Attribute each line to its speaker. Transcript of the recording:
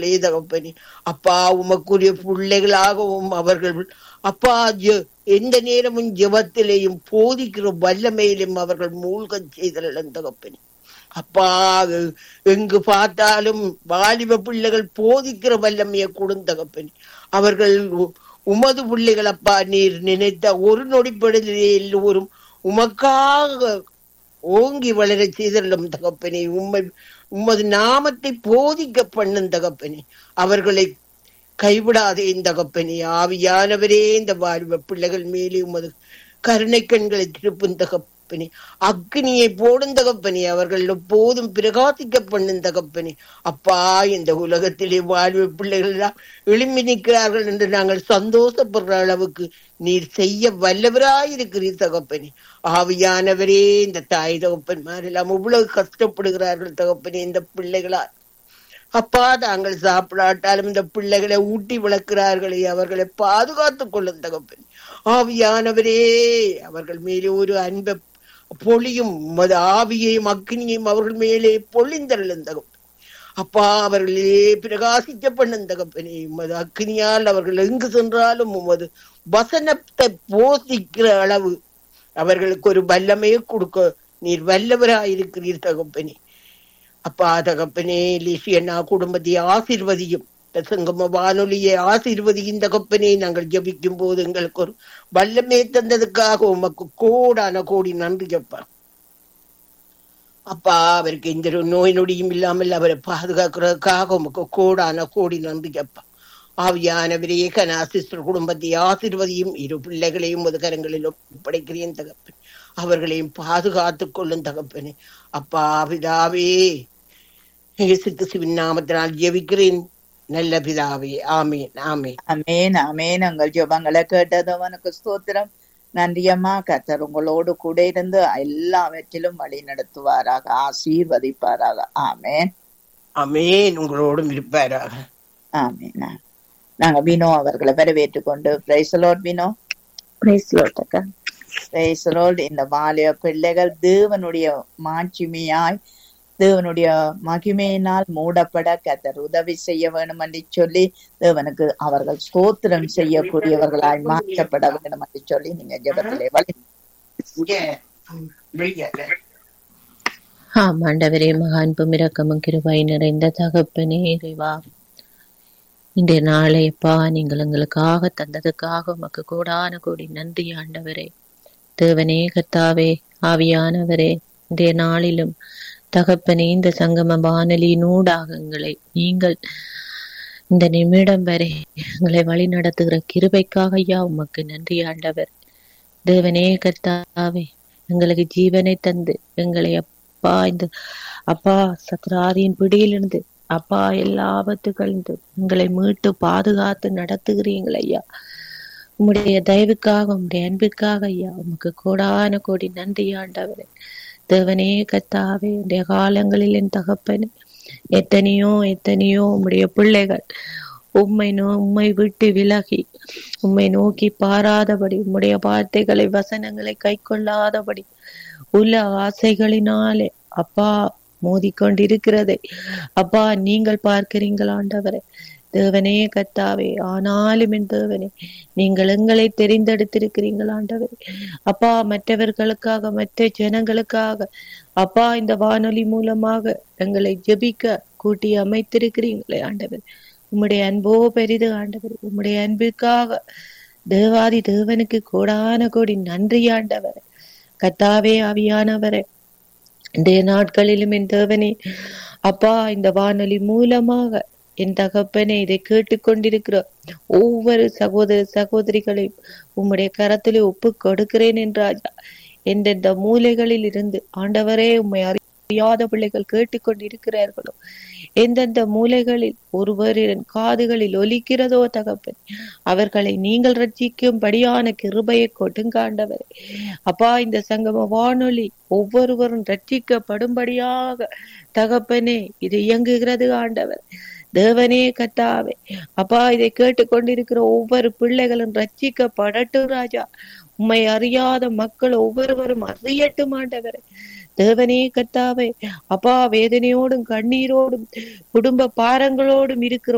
Speaker 1: இருக்கிறார்களே தகப்பனே அப்பா உமக்குரிய பிள்ளைகளாகவும் அவர்கள் அப்பா ஜெ- எந்த நேரமும் ஜெபத்திலேயும் போதிக்கிற வல்லமையிலும் அவர்கள் மூழ்கச் செய்தல் தகப்பனே அப்பா எ- எங்கு பார்த்தாலும் வாலிப பிள்ளைகள் போதிக்கிற வல்லமையை கொடுந்தகப்பனே அவர்கள் உ- உமது பிள்ளைகள் அப்பா நீர் நினைத்த ஒரு நொடிப்படிலே எல்லோரும் உமக்காக ஓங்கி வளரச் செய்தல்லும் தகப்பனே உம்மை உமது நாமத்தை போதிக்க பண்ணும் தகப்பனே அவர்களை கைவிடாதே இந்த தகப்பனே ஆவியானவரே இந்த வாழ்வ பிள்ளைகள் மேலே உமது கருணை கண்களை திருப்பும் தகப்பனே அக்னியை போடும் தகப்பனே அவர்கள் எப்போதும் பிரகாசிக்க பண்ணும் தகப்பனே அப்பா இந்த உலகத்திலே வாழ்வு பிள்ளைகள் எல்லாம் எழும்பி நிற்கிறார்கள் என்று நாங்கள் சந்தோஷப்படுற அளவுக்கு நீர் செய்ய வல்லவராயிருக்கிறீர் தகப்பனே ஆவியானவரே இந்த தாய் தகப்பன்மாரெல்லாம் இவ்வளவு கஷ்டப்படுகிறார்கள் தகப்பனே இந்த பிள்ளைகளால் அப்பா தாங்கள் சாப்பிடாட்டாலும் இந்த பிள்ளைகளை ஊட்டி வளர்க்கிறார்களே அவர்களை பாதுகாத்துக் கொள்ளும் தகப்பன் ஆவியானவரே அவர்கள் மேலே ஒரு அன்பை பொழியும் உமது ஆவியையும் அக்னியையும் அவர்கள் மேலே பொழிந்தருளும் தகப்பன் அப்பா அவர்களே பிரகாசிக்க பண்ணும் தகப்பனே உமது அக்னியால் அவர்கள் எங்கு சென்றாலும் உமது வசனத்தை போசிக்கிற அளவு அவர்களுக்கு ஒரு வல்லமையை கொடுக்க நீர் வல்லவராயிருக்கிறீர் தகப்பனே அப்பா தகப்பனே லிசியண்ணா குடும்பத்தை ஆசிர்வதியும் இந்த சங்கம வானொலியை ஆசீர்வதியும் தகப்பனே நாங்கள் ஜெபிக்கும் போது எங்களுக்கு ஒரு வல்லமே தந்ததுக்காக உமக்கு கோடான கோடி நன்றி அப்பா அப்பா அவருக்கு எந்த ஒரு நோய் நொடியும் இல்லாமல் அவரை பாதுகாக்கிறதுக்காக உமக்கு கோடான கோடி நன்றி அப்பா ஆவியானவரே கனாசிஸ்டர் குடும்பத்தை ஆசிர்வதியும் இரு பிள்ளைகளையும் ஒரு கரங்களில் ஒப்படைக்கிறேன் தகப்பன் அவர்களையும் பாதுகாத்துக் கொள்ளும் தகப்பனே அப்பா பிதாவே இயேசு கிறிஸ்துவின் நாமத்தினால் ஜெபிக்கிறேன் நல்ல பிதாவே ஆமேன் ஆமேன்
Speaker 2: அமேன் அமேன் உங்கள் ஜெபங்களை கேட்டதவனுக்கு ஸ்தோத்திரம் நன்றியம்மா கத்தர் உங்களோடு கூட இருந்து எல்லாவற்றிலும் வழி நடத்துவாராக ஆசீர்வதிப்பாராக ஆமேன்
Speaker 1: ஆமேன் உங்களோடும் இருப்பாராக
Speaker 2: ஆமேன் நாங்க வினோ அவர்களை வரவேற்றுக் கொண்டு பிரைசலோட் வினோ
Speaker 3: பிரைஸ்லோட் அக்கா
Speaker 2: பிரைசலோட் இந்த வாலிய பிள்ளைகள் தேவனுடைய மாட்சிமையாய் தேவனுடைய மகிமையினால் மூடப்பட கத்தர் உதவி செய்ய வேணும் என்று சொல்லி தேவனுக்கு அவர்கள் ஸ்தோத்திரம் செய்யக்கூடியவர்களாய் மாற்றப்பட வேண்டும் என்று சொல்லி நீங்க ஜெபத்திலே வழி
Speaker 1: இங்கே வெளியே
Speaker 3: ஆம் ஆண்டவரே மகான்பும் இரக்கமும் கிருபை நிறைந்த தகப்பனே இறைவா இன்றைய நாளை அப்பா நீங்கள் எங்களுக்காக தந்ததுக்காக உமக்கு கூடான கோடி நன்றி ஆண்டவரே தேவனே கர்த்தாவே ஆவியானவரே இன்றைய நாளிலும் தகப்பனே இந்த சங்கம வானொலியினூடாக எங்களை நீங்கள் இந்த நிமிடம் வரை எங்களை வழி நடத்துகிற கிருபைக்காக ஐயா உமக்கு நன்றி ஆண்டவர் தேவனே கர்த்தாவே எங்களுக்கு ஜீவனை தந்து எங்களை அப்பா இந்த அப்பா சத்ராதியின் பிடியிலிருந்து அப்பா எல்லா ஆபத்துகளிருந்து எங்களை மீட்டு பாதுகாத்து நடத்துகிறீங்கள் ஐயா உம்முடைய தயவுக்காக உம்முடைய அன்பிற்காக ஐயா உமக்கு கோடான கோடி நன்றி ஆண்டவரே தேவனே கத்தாவே இந்த காலங்களில் என் தகப்பனே எத்தனையோ எத்தனையோ உம்முடைய பிள்ளைகள் உம்மை நோ உம்மை விட்டு விலகி உம்மை நோக்கி பாராதபடி உம்முடைய வார்த்தைகளை வசனங்களை கை கொள்ளாதபடி உள்ள ஆசைகளினாலே அப்பா மோதிக்கொண்டிருக்கிறதை அப்பா நீங்கள் பார்க்கிறீங்கள் ஆண்டவரே தேவனே கத்தாவே ஆனாலும் என் தேவனே நீங்கள் எங்களை தெரிந்தெடுத்திருக்கிறீங்கள் ஆண்டவரே அப்பா மற்றவர்களுக்காக மற்ற ஜனங்களுக்காக அப்பா இந்த வானொலி மூலமாக எங்களை ஜெபிக்க கூட்டி அமைத்திருக்கிறீங்களே ஆண்டவர் உம்முடைய அன்போ பெரிது ஆண்டவர் உம்முடைய அன்பிற்காக தேவாதி தேவனுக்கு கோடான கோடி நன்றி ஆண்டவர் கத்தாவே ஆவியானவரே இன்றைய நாட்களிலும் என் தேவனே அப்பா இந்த வானொலி மூலமாக என் தகப்பனே இதை கேட்டுக்கொண்டிருக்கிற ஒவ்வொரு சகோதர சகோதரிகளையும் உம்முடைய கரத்திலே ஒப்பு கொடுக்கிறேன் என்றாஜா எந்தெந்த மூலைகளில் இருந்து ஆண்டவரே உம்மை அறியாத பிள்ளைகள் கேட்டுக்கொண்டிருக்கிறார்களோ எந்தெந்த மூலைகளில் ஒருவரின் காதுகளில் ஒலிக்கிறதோ தகப்பன் அவர்களை நீங்கள் ரட்சிக்கும்படியான கிருபையை கொடுங்காண்டவர் அப்பா இந்த சங்கம வானொலி ஒவ்வொருவரும் ரட்சிக்கப்படும்படியாக தகப்பனே இது இயங்குகிறது ஆண்டவர் தேவனே கத்தாவே அப்பா இதை கேட்டுக்கொண்டிருக்கிற ஒவ்வொரு பிள்ளைகளும் ரட்சிக்கப்படட்டும் ராஜா உம்மை அறியாத மக்கள் ஒவ்வொருவரும் அறியட்டும் ஆண்டவரே தேவனே கத்தாவே அப்பா வேதனையோடும் கண்ணீரோடும் குடும்ப பாரங்களோடும் இருக்கிற